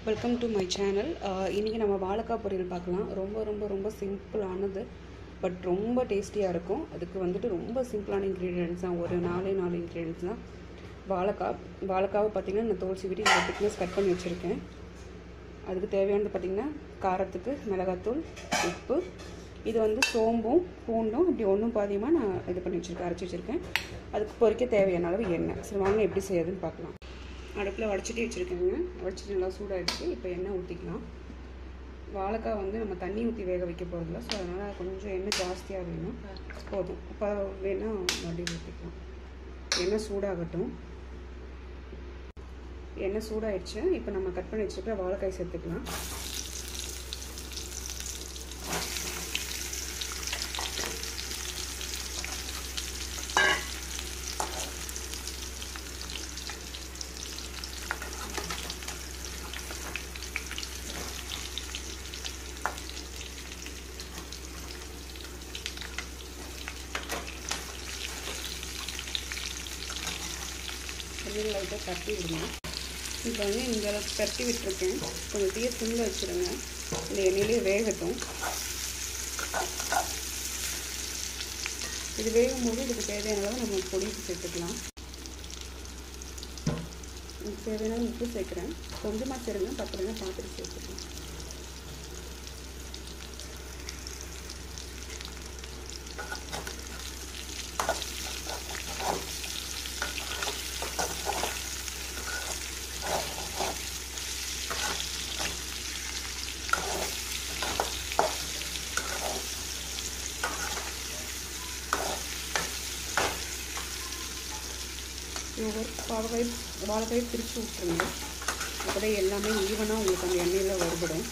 welcome to my channel இன்றைக்கி நம்ம வாழைக்காய் பொரியல் பார்க்கலாம் ரொம்ப ரொம்ப ரொம்ப சிம்பிளானது பட் ரொம்ப டேஸ்டியாக இருக்கும் அதுக்கு வந்துட்டு ரொம்ப சிம்பிளான இன்க்ரீடியன்ஸ் தான் ஒரு நாலே நாலு இன்க்ரீடியன்ஸ் தான் வாழைக்காய் வாழைக்காவை பார்த்திங்கன்னா நான் தோல் சீவிட்டு இந்த திக்னஸ் கட் பண்ணி வச்சுருக்கேன் அதுக்கு தேவையானது பார்த்திங்கன்னா காரத்துக்கு மிளகாத்தூள் உப்பு இது வந்து சோம்பும் பூண்டும் இப்படி ஒன்றும் பாதியமாக நான் இது பண்ணி வச்சுருக்கேன் அரைச்சி வச்சுருக்கேன் அதுக்கு பொரிக்க தேவையான அளவு எண்ணெய் சரி வாங்க எப்படி செய்யறதுன்னு பார்க்கலாம் அடுப்பில் வடிச்சிட்டே வச்சுருக்கேங்க வடிச்சிட்டு நல்லா சூடாகிடுச்சு இப்போ எண்ணெய் ஊற்றிக்கலாம் வாழைக்காய் வந்து நம்ம தண்ணி ஊற்றி வேக வைக்க போகிறதில்ல ஸோ அதனால் கொஞ்சம் எண்ணெய் ஜாஸ்தியாக வேணும் போதும் இப்போ வேணால் மறுபடியும் ஊற்றிக்கலாம் எண்ணெய் சூடாகட்டும் எண்ணெய் சூடாயிடுச்சு இப்போ நம்ம கட் பண்ணி வச்சுருக்க வாழைக்காய் சேர்த்துக்கலாம் தண்ணியில் லைட்டாக தட்டி விடுங்க இப்போ வந்து இந்த அளவுக்கு தட்டி விட்டுருக்கேன் கொஞ்சம் தீய சிம்மில் வச்சுருங்க இந்த எண்ணெயிலே வேகட்டும் இது வேகும் போது இதுக்கு தேவையான அளவு நம்ம பொடி சேர்த்துக்கலாம் இதுக்கு தேவையான உப்பு சேர்க்குறேன் கொஞ்சமாக சேருங்க பத்திரங்க பார்த்துட்டு சேர்த்துக்கலாம் ஒவ்வொரு பாவக்காய் வாழைக்காய் பிரித்து விட்ருங்க அப்படியே எல்லாமே ஈவனாக உங்களுக்கு அந்த எண்ணெயில் வறுபடும்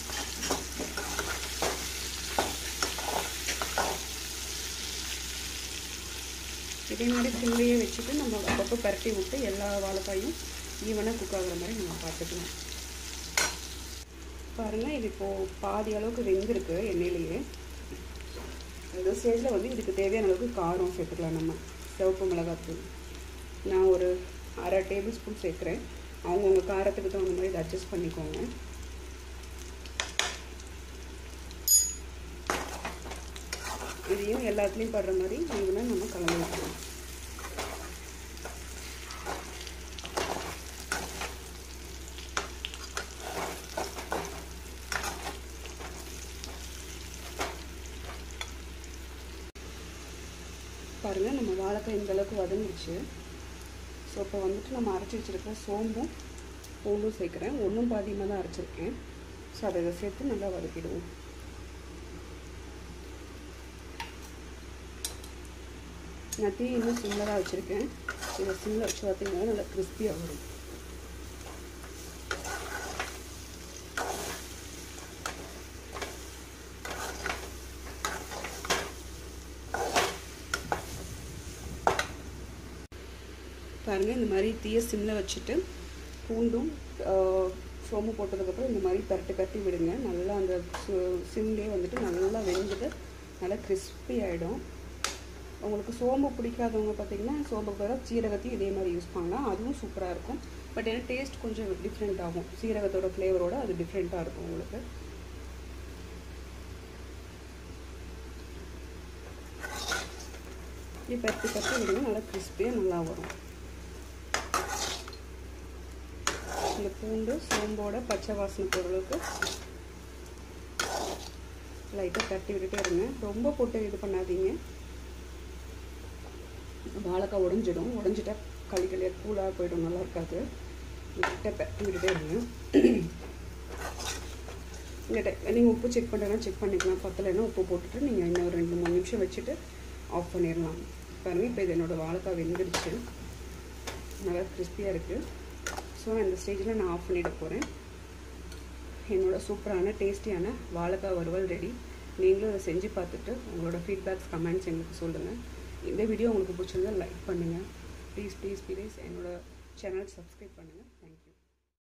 இதே மாதிரி சிம்லையே வச்சுட்டு நம்ம அப்பப்போ பரட்டி விட்டு எல்லா வாழைக்காயும் ஈவனாக குக் ஆகுற மாதிரி நம்ம பார்த்துக்கலாம் பாருங்கள் இது இப்போது பாதி அளவுக்கு வெந்திருக்கு எண்ணெயிலேயே இந்த ஸ்டேஜில் வந்து இதுக்கு தேவையான அளவுக்கு காரம் சேர்த்துக்கலாம் நம்ம சிவப்பு மிளகாத்தூள் நான் ஒரு அரை டேபிள் ஸ்பூன் சேர்க்குறேன் அவங்கவுங்க காரத்துக்கு தகுந்த மாதிரி இதை அட்ஜஸ்ட் பண்ணிக்கோங்க இதையும் எல்லாத்துலேயும் படுற மாதிரி ஈவனாக நம்ம கலந்து வைக்கலாம் பாருங்கள் நம்ம வாழைக்காய் இந்த அளவுக்கு வதங்கிடுச்சு ஸோ இப்போ வந்துட்டு நம்ம அரைச்சி வச்சுருக்கிற சோம்பும் பூண்டும் சேர்க்குறேன் ஒன்றும் பாதியமாக தான் அரைச்சிருக்கேன் ஸோ அதை இதை சேர்த்து நல்லா வதக்கிடுவோம் நான் தீ இன்னும் சிம்மில் தான் வச்சுருக்கேன் இதை சிம்மில் வச்சு பார்த்தீங்கன்னா நல்லா கிறிஸ்பியாக வரும் பாருங்கள் இந்த மாதிரி தீய சிம்மில் வச்சுட்டு பூண்டும் சோம்பு போட்டதுக்கப்புறம் இந்த மாதிரி பரட்டி பரட்டி விடுங்க நல்லா அந்த சிம்லேயே வந்துட்டு நல்லா வெந்துட்டு நல்லா கிறிஸ்பி ஆகிடும் உங்களுக்கு சோம்பு பிடிக்காதவங்க பார்த்தீங்கன்னா சோம்பு பதிலாக சீரகத்தையும் இதே மாதிரி யூஸ் பண்ணலாம் அதுவும் சூப்பராக இருக்கும் பட் ஏன்னா டேஸ்ட் கொஞ்சம் டிஃப்ரெண்ட் ஆகும் சீரகத்தோட ஃப்ளேவரோட அது டிஃப்ரெண்ட்டாக இருக்கும் உங்களுக்கு இப்படி பரட்டி பரட்டி விடுங்க நல்லா கிறிஸ்பியாக நல்லா வரும் இந்த பூண்டு சோம்போட பச்சை வாசனை பொருளுக்கு லைட்டாக தட்டி விட்டுட்டே இருங்க ரொம்ப போட்டு இது பண்ணாதீங்க வாழைக்காய் உடஞ்சிடும் உடஞ்சிட்டா களி களியாக கூலாக போயிடும் நல்லா இருக்காது லைட்டாக தட்டி விட்டுட்டே இருங்க இந்த நீங்கள் உப்பு செக் பண்ணுறேன்னா செக் பண்ணிக்கலாம் பத்தலைன்னா உப்பு போட்டுட்டு நீங்கள் இன்னும் ஒரு ரெண்டு மூணு நிமிஷம் வச்சுட்டு ஆஃப் பண்ணிடலாம் பாருங்கள் இப்போ இது என்னோடய வாழைக்காய் வெந்துடுச்சு நல்லா கிறிஸ்பியாக இருக்குது ஸோ இந்த ஸ்டேஜில் நான் ஆஃப் பண்ணிட போகிறேன் என்னோடய சூப்பரான டேஸ்டியான வாழைக்காய் வறுவல் ரெடி நீங்களும் அதை செஞ்சு பார்த்துட்டு உங்களோட ஃபீட்பேக்ஸ் கமெண்ட்ஸ் எங்களுக்கு சொல்லுங்கள் இந்த வீடியோ உங்களுக்கு பிடிச்சிருந்தா லைக் பண்ணுங்கள் ப்ளீஸ் ப்ளீஸ் ப்ளீஸ் என்னோடய சேனல் சப்ஸ்கிரைப் பண்ணுங்கள்